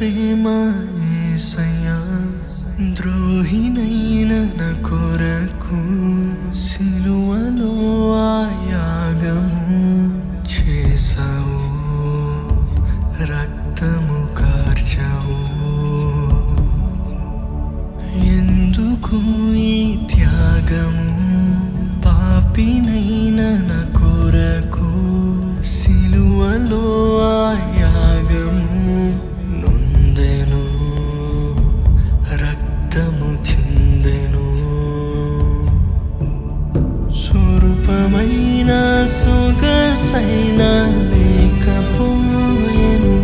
ప్రేమ ఏసయ్యా ద్రోహినైన నా కొరకు సిలువలో ఆ యాగము చేసావు రక్తము కార్చావు ఎందుకు ఈ త్యాగము పాపినైన నా కొరకు సిలువలో ఆ యాగము నొందెను రక్తము చిందెను స్వరూపమైన సొగసైన లేకపోయెను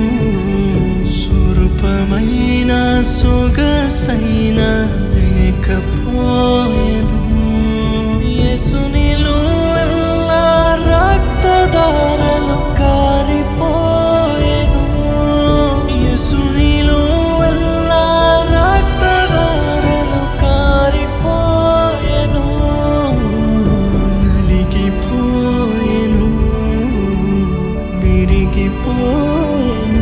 స్వరూపమైన సొగసైన లేకపోయెను యేసునిలో ఎల్లా రక్తధారలు కారిపోయెను యేసునిలో ఎల్లా రక్తధారలు కారిపోయెను నలిగిపోయెను విరిగిపోయెను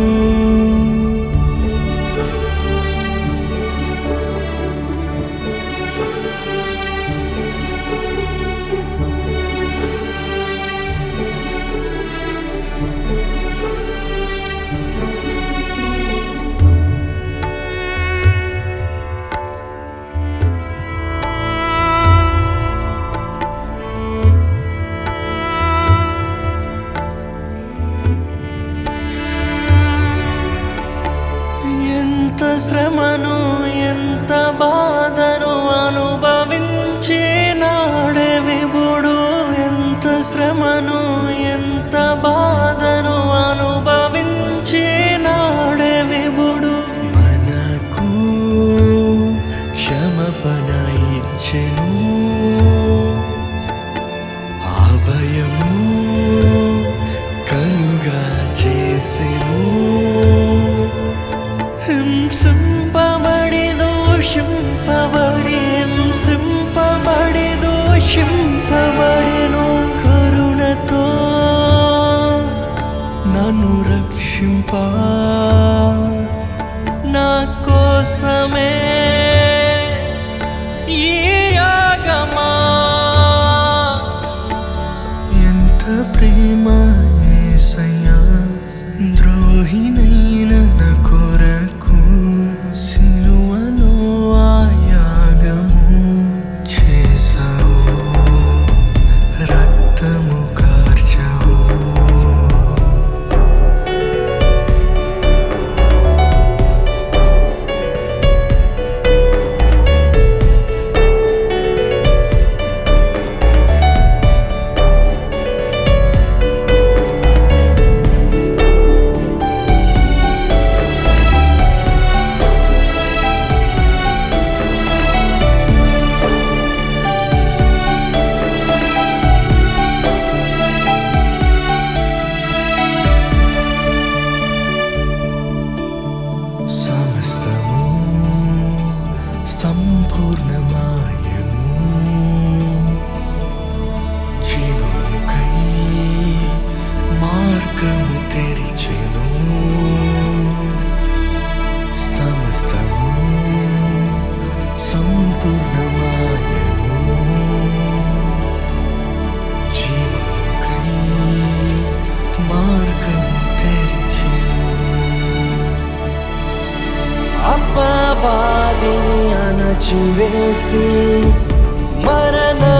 ఎంత శ్రమను ఎంత బాధను అనుభవించే నాడే విభుడు ఎంత శ్రమను ఎంత బాధను అనుభవించే నాడే విభుడు మనకు క్షమపణ ఇచ్చెను అభయము కలుగా చేసెను హింసింపబడి దోషింపబడి హింసింపబడి దోషింపబడిను కరుణతో నన్ను రక్షింప నా కోసమే ఈ యాగమా ఎంత ప్రేమ ఏసయ్యా ద్రోహినైన నా కొరకు సిలువలో ఆ యాగము చేసావు రక్తము కార్చావు సమస్తము సంపూర్ణమాయను జీవముకై మార్గము తెరిచెను సమస్తము సంపూర్ణమాయను జీవముకై మార్గము తెరిచెను అప్పవాదిని అణచివేసి మరణ